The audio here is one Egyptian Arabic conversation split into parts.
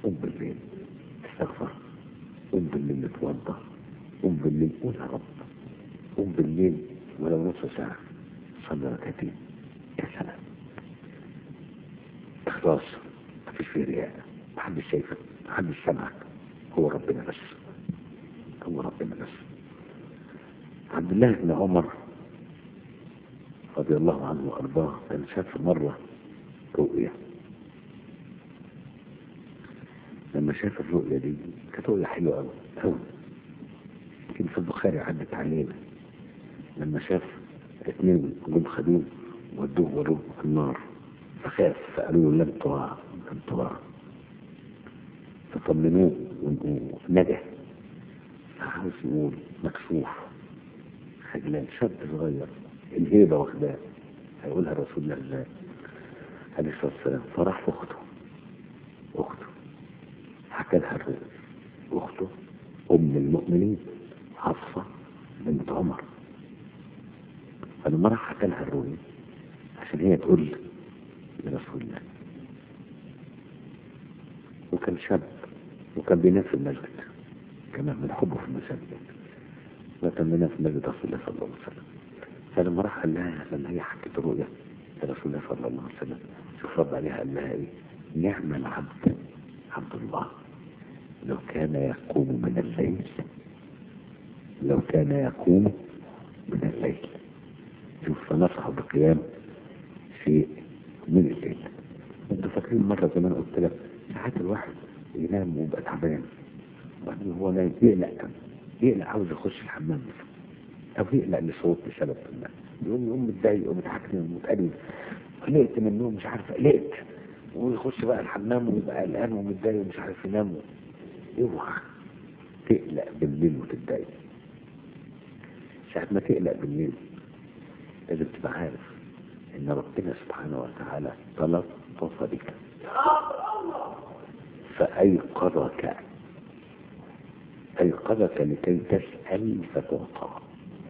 قوم بالليل استغفر قوم بالليل اتوضى قوم بالليل قول يا رب قوم بالليل ولو نص ساعة صلي ركعتين يا سلام إخلاص مفيش فيه رياء محدش شايفك محدش سمعك هو ربنا بس هو ربنا بس عبد الله بن عمر رضي الله عنه وارضاه كان شاف مرة رؤية لما شاف الرؤية دي كانت رؤية حلوة أوي أوي يمكن في البخاري عدت علينا لما شاف اثنين جم خدوه ودوه وروه النار فخاف فقالوا له لن تراع لن تراع فطمنوه ونجح فعاوز يقول مكشوف خجلان شاب صغير الهيبة واخداه هيقولها رسول الله ازاي عليه الصلاة والسلام فراح في أخته أخته حكى لها الرؤيا أخته أم المؤمنين حفصة بنت عمر فلما راح حكى لها الرؤيا عشان هي تقول لرسول الله وكان شاب وكان بينام في المسجد كمان من حبه في المساجد وكان بينام في مسجد رسول الله صلى الله عليه وسلم فلما راح قال لها لما هي حكت الرؤيا لرسول الله صلى الله عليه وسلم شوف رد عليها قال لها ايه نعم العبد عبد الله لو كان يقوم من الليل لو كان يقوم من الليل شوف فنصحه بقيام شيء من الليل انتوا فاكرين مرة زمان قلت لك ساعات الواحد ينام ويبقى تعبان وبعدين هو نايم يقلق يقلق عاوز يخش الحمام او يقلق لصوت بسبب ما يقوم يقوم متضايق ومتحكم ومتقلب قلقت من النوم مش عارف قلقت ويخش بقى الحمام ويبقى قلقان ومتضايق ومش عارف ينام اوعى تقلق بالليل وتتضايق ساعة ما تقلق بالليل لازم تبقى عارف ان ربنا سبحانه وتعالى تلطف بك فأيقظك أيقظك لكي تسأل فتعطى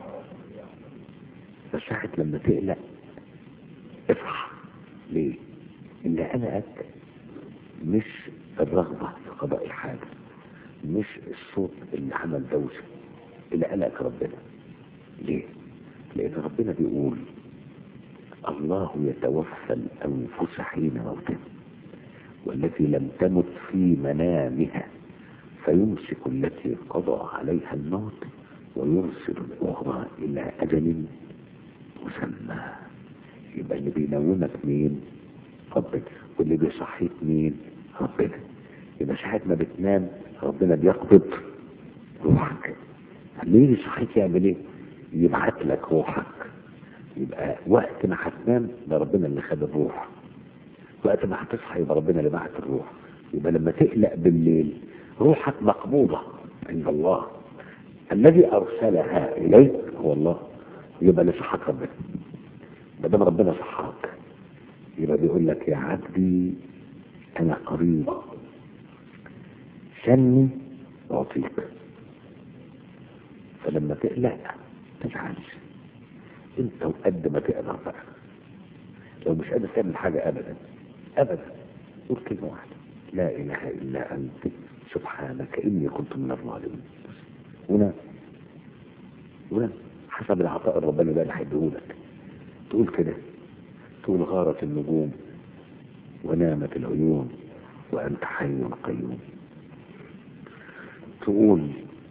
فساعة لما تقلق افرح ليه؟ إن قلقك مش الرغبة في قضاء الحاجة مش الصوت اللي عمل دوشة اللي قلقك ربنا ليه؟ لأن ربنا بيقول الله يتوفى الأنفس حين موتها والتي لم تمت في منامها فيمسك التي قضى عليها الموت ويرسل الأخرى إلى أجل مسمى يبقى اللي بينومك مين ربنا واللي بيصحيك مين ربنا يبقى ساعة ما بتنام ربنا بيقبض روحك لما يجي يصحيك يعمل ايه يبعت لك روحك يبقى وقت ما هتنام ده ربنا اللي خد الروح وقت ما هتصحى يبقى ربنا اللي بعت الروح يبقى لما تقلق بالليل روحك مقبوضة عند الله الذي أرسلها إليك هو الله يبقى اللي صحك ربنا ما دام ربنا صحاك يبقى بيقول لك يا عبدي أنا قريب سني أعطيك فلما تقلق ما تزعلش انت وقد ما تقدر بقى لو مش قادر تعمل حاجة أبدا أبدا قول كلمة واحدة لا إله إلا أنت سبحانك إني كنت من الظالمين هنا هنا حسب العطاء الرباني ده اللي هيديهولك تقول كده تقول غارت النجوم ونامت العيون وأنت حي قيوم تقول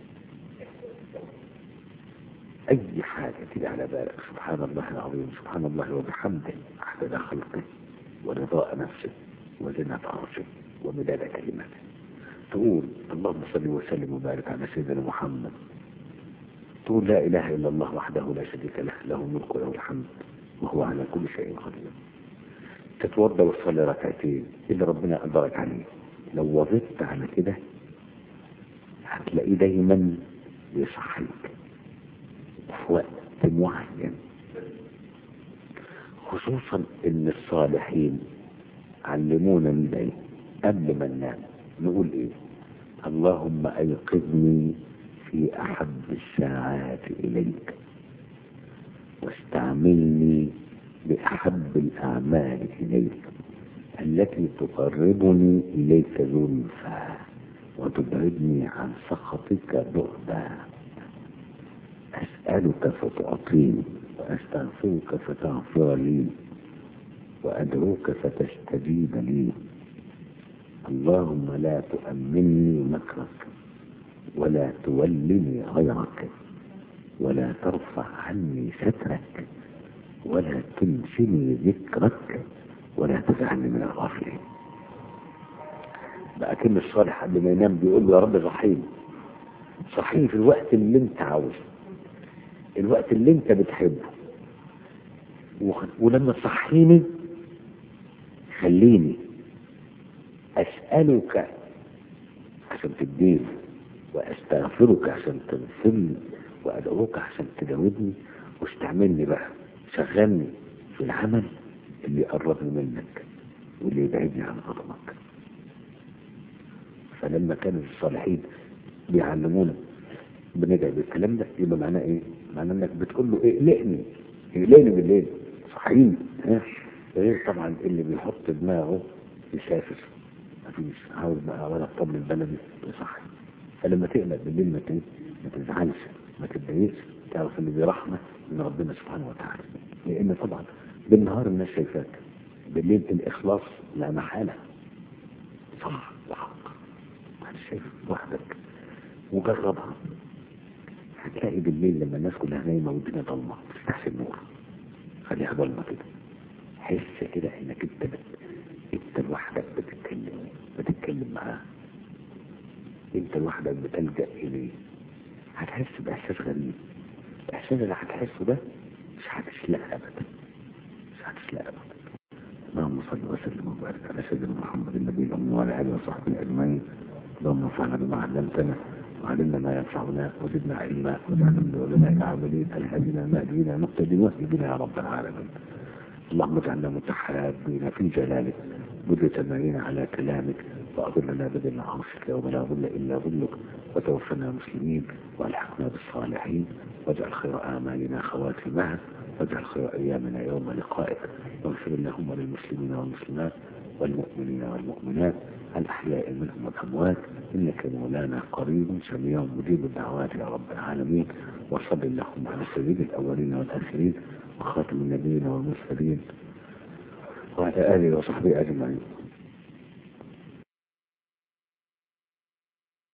أي حاجة تيجي على بالك سبحان الله العظيم سبحان الله وبحمده عدد خلقه ورضاء نفسه وزنة عرشه ومداد كلماته تقول اللهم صل وسلم وبارك على سيدنا محمد تقول لا إله إلا الله وحده لا شريك له له الملك وله الحمد وهو على كل شيء قدير تتوضا وتصلي ركعتين اللي ربنا قدرك عليه لو وظبت على كده هتلاقيه دايما بيصحيك في وقت معين خصوصا ان الصالحين علمونا ازاي قبل ما ننام نقول ايه اللهم ايقظني في احب الساعات اليك واستعملني باحب الاعمال اليك التي تقربني إليك زلفى وتبعدني عن سخطك بعدا أسألك فتعطيني وأستغفرك فتغفر لي وأدعوك فتستجيب لي اللهم لا تؤمني مكرك ولا تولني غيرك ولا ترفع عني سترك ولا تنسني ذكرك ولا تجعلني من الغافلين بقى كلمة الصالح قبل ما ينام بيقول له يا رب صحيني صحيني في الوقت اللي انت عاوزه الوقت اللي انت بتحبه وخ- ولما تصحيني خليني اسألك عشان تديني واستغفرك عشان تغفرني وادعوك عشان تجاوبني واستعملني بقى شغلني في العمل اللي يقربني منك واللي يبعدني عن غضبك فلما كانوا الصالحين بيعلمونا بندعي بالكلام ده يبقى معناه ايه؟ معناه انك بتقول له اقلقني اقلقني بالليل صحيني ها غير طبعا اللي بيحط دماغه يسافر مفيش عاوز بقى ولا الطبل البلدي يصحي فلما تقلق بالليل ما ت- ما تزعلش ما تتضايقش تعرف ان دي رحمه من ربنا سبحانه وتعالى لان طبعا بالنهار الناس شايفاك بالليل الاخلاص لا محاله صح وحق محدش شايف لوحدك وجربها هتلاقي بالليل لما الناس كلها نايمه والدنيا ضلمه ما تفتحش النور خليها ضلمه كده حس كده انك انت بت... انت لوحدك بتتكلم بتتكلم معاه انت لوحدك بتلجأ اليه هتحس باحساس غريب الاحساس اللي هتحسه ده مش هتشلقها ابدا مش هتشلقها ابدا اللهم صل وسلم وبارك على سيدنا محمد النبي الامي وعلى اله وصحبه اجمعين اللهم انفعنا بما علمتنا وعلمنا ما ينفعنا وزدنا علما واجعلنا من علماء العاملين الهادين المهديين المقتدين واهد بنا يا رب العالمين اللهم اجعلنا متحابين في جلالك مجتمعين على كلامك واظلنا بظل عرشك يوم لا ظل الا ظلك وتوفنا مسلمين والحقنا بالصالحين واجعل خير امالنا خواتمها واجعل خير ايامنا يوم لقائك واغفر اللهم للمسلمين والمسلمات والمؤمنين والمؤمنات الأحياء منهم والأموات إنك مولانا قريب سميع مجيب الدعوات يا رب العالمين وصل اللهم على سيد الأولين والآخرين وخاتم النبيين والمرسلين وعلى آله وصحبه أجمعين